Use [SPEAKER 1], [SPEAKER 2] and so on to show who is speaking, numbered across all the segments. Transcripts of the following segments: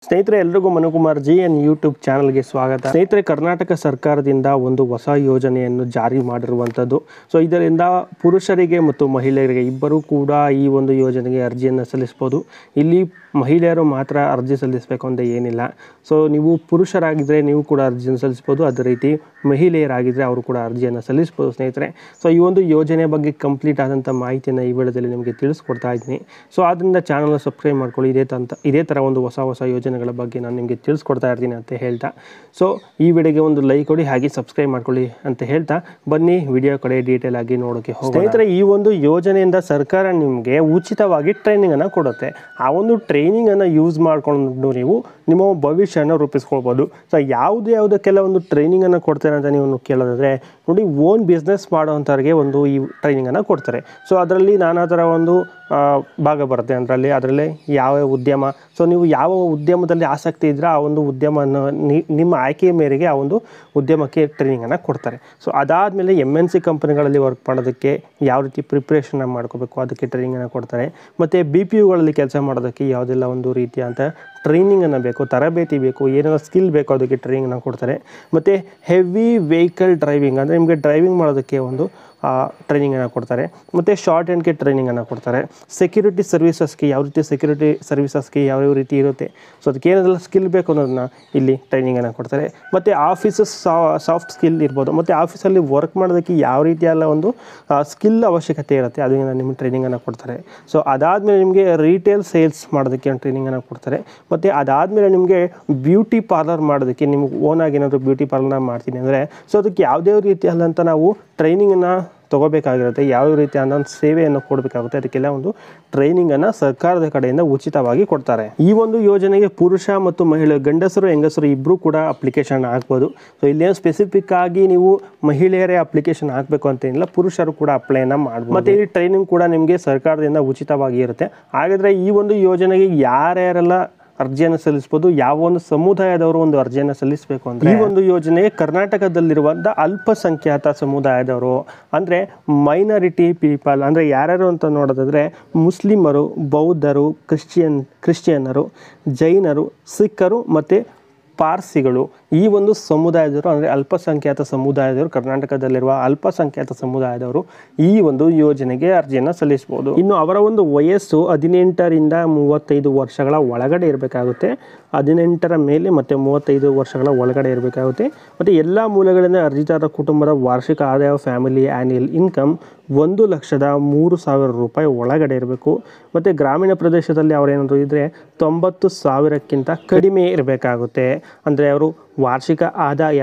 [SPEAKER 1] ಸ್ನೇಹಿತರೆ ಎಲ್ರಿಗೂ Manukumar G N YouTube ಚಾನಲ್ಗೆ ಸ್ವಾಗತ ಸ್ನೇಹಿತರೆ ಕರ್ನಾಟಕ ಸರ್ಕಾರದಿಂದ ಒಂದು ಹೊಸ ಯೋಜನೆಯನ್ನು ಜಾರಿ ಮಾಡಿರುವಂಥದ್ದು ಸೊ ಇದರಿಂದ ಪುರುಷರಿಗೆ ಮತ್ತು ಮಹಿಳೆಯರಿಗೆ ಇಬ್ಬರೂ ಕೂಡ ಈ ಒಂದು ಯೋಜನೆಗೆ ಅರ್ಜಿಯನ್ನು ಸಲ್ಲಿಸ್ಬೋದು ಇಲ್ಲಿ ಮಹಿಳೆಯರು ಮಾತ್ರ ಅರ್ಜಿ ಸಲ್ಲಿಸಬೇಕು ಅಂತ ಏನಿಲ್ಲ ಸೊ ನೀವು ಪುರುಷರಾಗಿದ್ದರೆ ನೀವು ಕೂಡ ಅರ್ಜಿಯನ್ನು ಸಲ್ಲಿಸ್ಬೋದು ಅದೇ ರೀತಿ ಮಹಿಳೆಯರಾಗಿದ್ದರೆ ಅವರು ಕೂಡ ಅರ್ಜಿಯನ್ನು ಸಲ್ಲಿಸ್ಬೋದು ಸ್ನೇಹಿತರೆ ಸೊ ಈ ಒಂದು ಯೋಜನೆ ಬಗ್ಗೆ ಕಂಪ್ಲೀಟ್ ಆದಂಥ ಮಾಹಿತಿಯನ್ನು ಈ ವಿಡಿಯೋದಲ್ಲಿ ನಿಮಗೆ ತಿಳಿಸ್ಕೊಡ್ತಾ ಇದ್ದೀನಿ ಸೊ ಆದ್ದರಿಂದ ಚಾನಲ್ನ ಸಬ್ಸ್ಕ್ರೈಬ್ ಮಾಡ್ಕೊಳ್ಳಿ ಇದೇ ತಂತ ಇದೇ ಥರ ಒಂದು ಹೊಸ ಹೊಸ ಯೋಜನೆಗಳ ಬಗ್ಗೆ ನಾನು ನಿಮಗೆ ತಿಳಿಸ್ಕೊಡ್ತಾ ಇರ್ತೀನಿ ಅಂತ ಹೇಳ್ತಾ ಸೊ ಈ ವಿಡಿಯೋಗೆ ಒಂದು ಲೈಕ್ ಕೊಡಿ ಹಾಗೆ ಸಬ್ಸ್ಕ್ರೈಬ್ ಮಾಡ್ಕೊಳ್ಳಿ ಅಂತ ಹೇಳ್ತಾ ಬನ್ನಿ ವಿಡಿಯೋ ಕಡೆ ಡೀಟೇಲ್ ಆಗಿ ನೋಡೋಕೆ ಹೋಗಿ ಸ್ನೇಹಿತರೆ ಈ ಒಂದು ಯೋಜನೆಯಿಂದ ಸರ್ಕಾರ ನಿಮಗೆ ಉಚಿತವಾಗಿ ಟ್ರೈನಿಂಗನ್ನು ಕೊಡುತ್ತೆ ಆ ಒಂದು ಟ್ರೈನಿಂಗನ್ನು ಯೂಸ್ ಮಾಡಿಕೊಂಡು ನೀವು ನಿಮ್ಮ ಭವಿಷ್ಯನ ರೂಪಿಸ್ಕೊಳ್ಬೋದು ಸೊ ಯಾವುದು ಯಾವುದಕ್ಕೆಲ್ಲ ಒಂದು ಟ್ರೈನಿಂಗನ್ನು ಕೊಡ್ತಾರೆ ಅಂತ ನೀವು ಕೇಳೋದಾದರೆ ನೋಡಿ ಓನ್ ಬಿಸ್ನೆಸ್ ಮಾಡೋವಂಥವ್ರಿಗೆ ಒಂದು ಈ ಟ್ರೈನಿಂಗನ್ನು ಕೊಡ್ತಾರೆ ಸೊ ಅದರಲ್ಲಿ ನಾನಾ ಥರ ಒಂದು ಆ, ಭಾಗ ಬರುತ್ತೆ ಅದರಲ್ಲಿ ಅದರಲ್ಲಿ ಯಾವ ಉದ್ಯಮ ಸೊ ನೀವು ಯಾವ ಉದ್ಯಮದಲ್ಲಿ ಆಸಕ್ತಿ ಇದ್ದರೆ ಆ ಒಂದು ಉದ್ಯಮವನ್ನು ನಿ- ನಿಮ್ಮ ಆಯ್ಕೆಯ ಮೇರೆಗೆ ಆ ಒಂದು ಉದ್ಯಮಕ್ಕೆ ಟ್ರೈನಿಂಗನ್ನು ಕೊಡ್ತಾರೆ ಸೊ ಅದಾದಮೇಲೆ ಎಮ್ ಎನ್ ಸಿ ಕಂಪನಿಗಳಲ್ಲಿ ವರ್ಕ್ ಮಾಡೋದಕ್ಕೆ ಯಾವ ರೀತಿ ಪ್ರಿಪ್ರೇಷನ್ ಮಾಡ್ಕೋಬೇಕು ಅದಕ್ಕೆ ಟ್ರೈನಿಂಗನ್ನು ಕೊಡ್ತಾರೆ ಮತ್ತು ಬಿ ಪಿ ಯುಗಳಲ್ಲಿ ಕೆಲಸ ಮಾಡೋದಕ್ಕೆ ಯಾವುದೆಲ್ಲ ಒಂದು ರೀತಿಯಾದಂಥ ಟ್ರೈನಿಂಗನ್ನು ಬೇಕು ತರಬೇತಿ ಬೇಕು ಏನೆಲ್ಲ ಸ್ಕಿಲ್ ಬೇಕು ಅದಕ್ಕೆ ಟ್ರೈನಿಂಗನ್ನು ಕೊಡ್ತಾರೆ ಮತ್ತು ಹೆವಿ ವೆಹಿಕಲ್ ಡ್ರೈವಿಂಗ್ ಅಂದರೆ ನಿಮಗೆ ಡ್ರೈವಿಂಗ್ ಮಾಡೋದಕ್ಕೆ ಒಂದು ಟ್ರೈನಿಂಗನ್ನು ಕೊಡ್ತಾರೆ ಮತ್ತು ಶಾರ್ಟ್ ಹ್ಯಾಂಡ್ಗೆ ಟ್ರೈನಿಂಗನ್ನು ಕೊಡ್ತಾರೆ ಸೆಕ್ಯೂರಿಟಿ ಸರ್ವಿಸಸ್ಗೆ ಯಾವ ರೀತಿ ಸೆಕ್ಯೂರಿಟಿ ಸರ್ವಿಸಸ್ಗೆ ಯಾವ ಯಾವ ರೀತಿ ಇರುತ್ತೆ ಸೊ ಅದಕ್ಕೆ ಏನೆಲ್ಲ ಸ್ಕಿಲ್ ಬೇಕು ಅನ್ನೋದನ್ನ ಇಲ್ಲಿ ಟ್ರೈನಿಂಗನ್ನು ಕೊಡ್ತಾರೆ ಮತ್ತು ಆಫೀಸಸ್ ಸಾಫ್ಟ್ ಸ್ಕಿಲ್ ಇರ್ಬೋದು ಮತ್ತು ಆಫೀಸಲ್ಲಿ ವರ್ಕ್ ಮಾಡೋದಕ್ಕೆ ಯಾವ ರೀತಿಯೆಲ್ಲ ಒಂದು ಸ್ಕಿಲ್ ಅವಶ್ಯಕತೆ ಇರುತ್ತೆ ಅದನ್ನು ನಿಮಗೆ ಟ್ರೈನಿಂಗನ್ನು ಕೊಡ್ತಾರೆ ಸೊ ಅದಾದಮೇಲೆ ನಿಮಗೆ ರೀಟೇಲ್ ಸೇಲ್ಸ್ ಮಾಡೋದಕ್ಕೆ ಒಂದು ಟ್ರೈನಿಂಗನ್ನು ಕೊಡ್ತಾರೆ ಮತ್ತು ಅದಾದಮೇಲೆ ನಿಮಗೆ ಬ್ಯೂಟಿ ಪಾರ್ಲರ್ ಮಾಡೋದಕ್ಕೆ ನಿಮ್ಗೆ ಓನಾಗಿ ಏನಾದರೂ ಬ್ಯೂಟಿ ಪಾರ್ಲರ್ನ ಮಾಡ್ತೀನಿ ಅಂದರೆ ಸೊ ಅದಕ್ಕೆ ಯಾವುದೇ ರೀತಿಯಾದಂಥ ನಾವು ಟ್ರೈನಿಂಗನ್ನು ತಗೋಬೇಕಾಗಿರುತ್ತೆ ಯಾವ ರೀತಿಯಾದ ಒಂದು ಸೇವೆಯನ್ನು ಕೊಡಬೇಕಾಗುತ್ತೆ ಅದಕ್ಕೆಲ್ಲ ಒಂದು ಟ್ರೈನಿಂಗನ್ನು ಸರ್ಕಾರದ ಕಡೆಯಿಂದ ಉಚಿತವಾಗಿ ಕೊಡ್ತಾರೆ ಈ ಒಂದು ಯೋಜನೆಗೆ ಪುರುಷ ಮತ್ತು ಮಹಿಳೆ ಗಂಡಸರು ಹೆಂಗಸರು ಇಬ್ಬರು ಕೂಡ ಅಪ್ಲಿಕೇಶನ್ ಹಾಕ್ಬೋದು ಸೊ ಇಲ್ಲೇನು ಸ್ಪೆಸಿಫಿಕ್ ಆಗಿ ನೀವು ಮಹಿಳೆಯರೇ ಅಪ್ಲಿಕೇಶನ್ ಹಾಕಬೇಕು ಅಂತ ಏನಿಲ್ಲ ಪುರುಷರು ಕೂಡ ಅಪ್ಲೈನ ಮಾಡ್ಬೋದು ಮತ್ತು ಈ ಟ್ರೈನಿಂಗ್ ಕೂಡ ನಿಮಗೆ ಸರ್ಕಾರದಿಂದ ಉಚಿತವಾಗಿ ಇರುತ್ತೆ ಹಾಗಾದರೆ ಈ ಒಂದು ಯೋಜನೆಗೆ ಯಾರ್ಯಾರೆಲ್ಲ ಅರ್ಜಿಯನ್ನು ಸಲ್ಲಿಸಬಹುದು ಯಾವ ಒಂದು ಸಮುದಾಯದವರು ಒಂದು ಅರ್ಜಿಯನ್ನು ಸಲ್ಲಿಸಬೇಕು ಅಂದ್ರೆ ಈ ಒಂದು ಯೋಜನೆಗೆ ಕರ್ನಾಟಕದಲ್ಲಿರುವಂಥ ಅಲ್ಪಸಂಖ್ಯಾತ ಸಮುದಾಯದವರು ಅಂದರೆ ಮೈನಾರಿಟಿ ಪೀಪಲ್ ಅಂದರೆ ಯಾರ್ಯಾರು ಅಂತ ನೋಡೋದಾದ್ರೆ ಮುಸ್ಲಿಮರು ಬೌದ್ಧರು ಕ್ರಿಶ್ಚಿಯನ್ ಕ್ರಿಶ್ಚಿಯನ್ನರು ಜೈನರು ಸಿಖ್ಖರು ಮತ್ತು ಪಾರ್ಸಿಗಳು ಈ ಒಂದು ಸಮುದಾಯದವರು ಅಂದರೆ ಅಲ್ಪಸಂಖ್ಯಾತ ಸಮುದಾಯದವರು ಕರ್ನಾಟಕದಲ್ಲಿರುವ ಅಲ್ಪಸಂಖ್ಯಾತ ಸಮುದಾಯದವರು ಈ ಒಂದು ಯೋಜನೆಗೆ ಅರ್ಜಿಯನ್ನು ಸಲ್ಲಿಸಬಹುದು ಇನ್ನು ಅವರ ಒಂದು ವಯಸ್ಸು ಹದಿನೆಂಟರಿಂದ ಮೂವತ್ತೈದು ವರ್ಷಗಳ ಒಳಗಡೆ ಇರಬೇಕಾಗುತ್ತೆ ಹದಿನೆಂಟರ ಮೇಲೆ ಮತ್ತು ಮೂವತ್ತೈದು ವರ್ಷಗಳ ಒಳಗಡೆ ಇರಬೇಕಾಗುತ್ತೆ ಮತ್ತು ಎಲ್ಲ ಮೂಲಗಳಿಂದ ಅರ್ಜಿದಾರರ ಕುಟುಂಬದ ವಾರ್ಷಿಕ ಆದಾಯ ಫ್ಯಾಮಿಲಿ ಆ್ಯನ್ಯಲ್ ಇನ್ಕಮ್ ಒಂದು ಲಕ್ಷದ ಮೂರು ಸಾವಿರ ರೂಪಾಯಿ ಒಳಗಡೆ ಇರಬೇಕು ಮತ್ತು ಗ್ರಾಮೀಣ ಪ್ರದೇಶದಲ್ಲಿ ಅವರೇನಾದರೂ ಇದ್ದರೆ ತೊಂಬತ್ತು ಸಾವಿರಕ್ಕಿಂತ ಕಡಿಮೆ ಇರಬೇಕಾಗುತ್ತೆ ಅಂದರೆ ಅವರು ವಾರ್ಷಿಕ ಆದಾಯ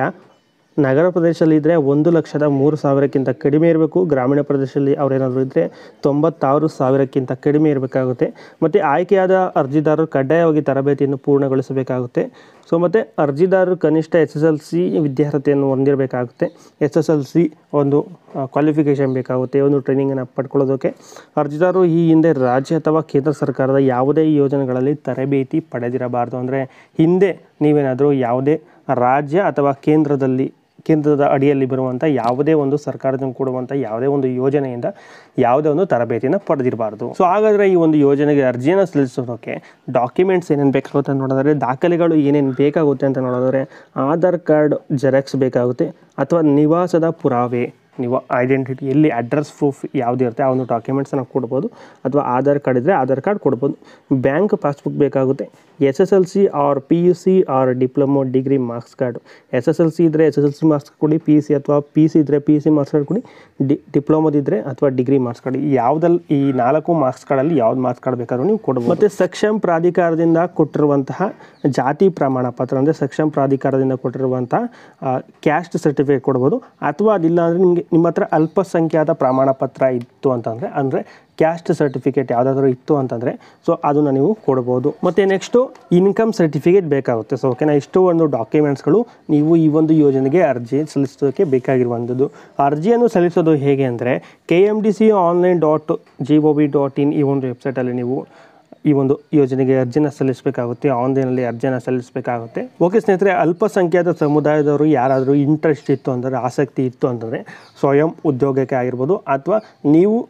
[SPEAKER 1] ನಗರ ಪ್ರದೇಶದಲ್ಲಿ ಇದ್ದರೆ ಒಂದು ಲಕ್ಷದ ಮೂರು ಸಾವಿರಕ್ಕಿಂತ ಕಡಿಮೆ ಇರಬೇಕು ಗ್ರಾಮೀಣ ಪ್ರದೇಶದಲ್ಲಿ ಅವರೇನಾದರೂ ಇದ್ದರೆ ತೊಂಬತ್ತಾರು ಸಾವಿರಕ್ಕಿಂತ ಕಡಿಮೆ ಇರಬೇಕಾಗುತ್ತೆ ಮತ್ತು ಆಯ್ಕೆಯಾದ ಅರ್ಜಿದಾರರು ಕಡ್ಡಾಯವಾಗಿ ತರಬೇತಿಯನ್ನು ಪೂರ್ಣಗೊಳಿಸಬೇಕಾಗುತ್ತೆ ಸೊ ಮತ್ತು ಅರ್ಜಿದಾರರು ಕನಿಷ್ಠ ಎಸ್ ಎಸ್ ಎಲ್ ಸಿ ವಿದ್ಯಾರ್ಹತೆಯನ್ನು ಹೊಂದಿರಬೇಕಾಗುತ್ತೆ ಎಸ್ ಎಸ್ ಎಲ್ ಸಿ ಒಂದು ಕ್ವಾಲಿಫಿಕೇಷನ್ ಬೇಕಾಗುತ್ತೆ ಒಂದು ಟ್ರೈನಿಂಗನ್ನು ಪಡ್ಕೊಳ್ಳೋದಕ್ಕೆ ಅರ್ಜಿದಾರರು ಈ ಹಿಂದೆ ರಾಜ್ಯ ಅಥವಾ ಕೇಂದ್ರ ಸರ್ಕಾರದ ಯಾವುದೇ ಯೋಜನೆಗಳಲ್ಲಿ ತರಬೇತಿ ಪಡೆದಿರಬಾರ್ದು ಅಂದರೆ ಹಿಂದೆ ನೀವೇನಾದರೂ ಯಾವುದೇ ರಾಜ್ಯ ಅಥವಾ ಕೇಂದ್ರದಲ್ಲಿ ಕೇಂದ್ರದ ಅಡಿಯಲ್ಲಿ ಬರುವಂಥ ಯಾವುದೇ ಒಂದು ಸರ್ಕಾರದಿಂದ ಕೊಡುವಂಥ ಯಾವುದೇ ಒಂದು ಯೋಜನೆಯಿಂದ ಯಾವುದೇ ಒಂದು ತರಬೇತಿಯನ್ನು ಪಡೆದಿರಬಾರ್ದು ಸೊ ಹಾಗಾದರೆ ಈ ಒಂದು ಯೋಜನೆಗೆ ಅರ್ಜಿಯನ್ನು ಸಲ್ಲಿಸೋದಕ್ಕೆ ಡಾಕ್ಯುಮೆಂಟ್ಸ್ ಏನೇನು ಬೇಕಾಗುತ್ತೆ ಅಂತ ನೋಡಿದ್ರೆ ದಾಖಲೆಗಳು ಏನೇನು ಬೇಕಾಗುತ್ತೆ ಅಂತ ನೋಡಿದ್ರೆ ಆಧಾರ್ ಕಾರ್ಡ್ ಜೆರಾಕ್ಸ್ ಬೇಕಾಗುತ್ತೆ ಅಥವಾ ನಿವಾಸದ ಪುರಾವೆ ನೀವು ಐಡೆಂಟಿಟಿ ಎಲ್ಲಿ ಅಡ್ರೆಸ್ ಪ್ರೂಫ್ ಯಾವುದು ಇರುತ್ತೆ ಆ ಒಂದು ಡಾಕ್ಯುಮೆಂಟ್ಸನ್ನು ಕೊಡ್ಬೋದು ಅಥವಾ ಆಧಾರ್ ಕಾರ್ಡ್ ಇದ್ದರೆ ಆಧಾರ್ ಕಾರ್ಡ್ ಕೊಡ್ಬೋದು ಬ್ಯಾಂಕ್ ಪಾಸ್ಬುಕ್ ಬೇಕಾಗುತ್ತೆ S S L C or P U C or diploma degree marks card S S L C ಇದ್ದರೆ S S L C marks ಕೊಡಿ ಪಿ ಯು ಸಿ ಅಥವಾ ಪಿ ಸಿ ಇದ್ದರೆ P U C marks card ಕೊಡಿ ಡಿ ಡಿಪ್ಲೊಮೋದಿದ್ದರೆ ಅಥವಾ degree marks card ಯಾವುದಲ್ಲಿ ಈ ನಾಲ್ಕು ಮಾರ್ಕ್ಸ್ ಕಾರ್ಡಲ್ಲಿ ಯಾವ್ದು ಮಾರ್ಕ್ಸ್ ಕಾರ್ಡ್ ಬೇಕಾದ್ರೂ ನೀವು ಕೊಡ್ಬೋದು ಮತ್ತು ಸಕ್ಷಮ್ ಪ್ರಾಧಿಕಾರದಿಂದ ಕೊಟ್ಟಿರುವಂತಹ ಜಾತಿ ಪ್ರಮಾಣ ಪತ್ರ ಅಂದರೆ ಸಕ್ಷಮ್ ಪ್ರಾಧಿಕಾರದಿಂದ ಕೊಟ್ಟಿರುವಂತಹ ಕ್ಯಾಸ್ಟ್ ಸರ್ಟಿಫಿಕೇಟ್ ಕೊಡ್ಬೋದು ಅಥವಾ ಅದಿಲ್ಲ ಅಂದರೆ ನಿಮಗೆ ನಿಮ್ಮ ಹತ್ರ ಅಲ್ಪಸಂಖ್ಯಾತ ಪ್ರಮಾಣ ಪತ್ರ ಇತ್ತು ಅಂತಂದರೆ ಅಂದರೆ ಕ್ಯಾಸ್ಟ್ ಸರ್ಟಿಫಿಕೇಟ್ ಯಾವುದಾದ್ರೂ ಇತ್ತು ಅಂತಂದರೆ ಸೊ ಅದನ್ನು ನೀವು ಕೊಡ್ಬೋದು ಮತ್ತು ನೆಕ್ಸ್ಟು ಇನ್ಕಮ್ ಸರ್ಟಿಫಿಕೇಟ್ ಬೇಕಾಗುತ್ತೆ ಸೊ ಓಕೆನಾ ಇಷ್ಟು ಒಂದು ಡಾಕ್ಯುಮೆಂಟ್ಸ್ಗಳು ನೀವು ಈ ಒಂದು ಯೋಜನೆಗೆ ಅರ್ಜಿ ಸಲ್ಲಿಸೋದಕ್ಕೆ ಬೇಕಾಗಿರುವಂಥದ್ದು ಅರ್ಜಿಯನ್ನು ಸಲ್ಲಿಸೋದು ಹೇಗೆ ಅಂದರೆ K M D C online dot G O V dot in ಈ ಒಂದು ವೆಬ್ಸೈಟಲ್ಲಿ ನೀವು ಈ ಒಂದು ಯೋಜನೆಗೆ ಅರ್ಜಿನ ಸಲ್ಲಿಸಬೇಕಾಗುತ್ತೆ ಆನ್ಲೈನಲ್ಲಿ ಅರ್ಜಿನ ಸಲ್ಲಿಸಬೇಕಾಗುತ್ತೆ ಓಕೆ ಸ್ನೇಹಿತರೆ ಅಲ್ಪಸಂಖ್ಯಾತ ಸಮುದಾಯದವರು ಯಾರಾದರೂ ಇಂಟ್ರೆಸ್ಟ್ ಇತ್ತು ಅಂದರೆ ಆಸಕ್ತಿ ಇತ್ತು ಅಂತಂದರೆ ಸ್ವಯಂ ಉದ್ಯೋಗಕ್ಕೆ ಆಗಿರ್ಬೋದು ಅಥವಾ ನೀವು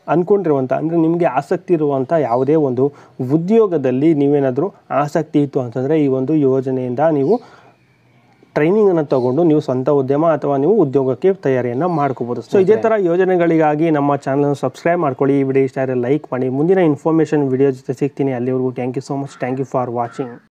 [SPEAKER 1] ಅಂದ್ಕೊಂಡಿರುವಂಥ ಅಂದರೆ ನಿಮಗೆ ಆಸಕ್ತಿ ಇರುವಂಥ ಯಾವುದೇ ಒಂದು ಉದ್ಯೋಗದಲ್ಲಿ ನೀವೇನಾದರೂ ಆಸಕ್ತಿ ಇತ್ತು ಅಂತಂದರೆ ಈ ಒಂದು ಯೋಜನೆಯಿಂದ ನೀವು ಟ್ರೈನಿಂಗನ್ನು ತಗೊಂಡು ನೀವು ಸ್ವಂತ ಉದ್ಯಮ ಅಥವಾ ನೀವು ಉದ್ಯೋಗಕ್ಕೆ ತಯಾರಿಯನ್ನು ಮಾಡ್ಕೋಬೋದು ಸೊ ಇದೇ ಥರ ಯೋಜನೆಗಳಿಗಾಗಿ ನಮ್ಮ ಚಾನಲ್ನ ಸಬ್ಸ್ಕ್ರೈಬ್ ಮಾಡ್ಕೊಳ್ಳಿ ಈ ವಿಡಿಯೋ ಇಷ್ಟ ಆದರೆ ಲೈಕ್ ಮಾಡಿ ಮುಂದಿನ ಇನ್ಫಾರ್ಮೇಷನ್ ವಿಡಿಯೋ ಜೊತೆ ಸಿಗ್ತೀನಿ ಅಲ್ಲಿವರೆಗೂ thank you so much thank you for watching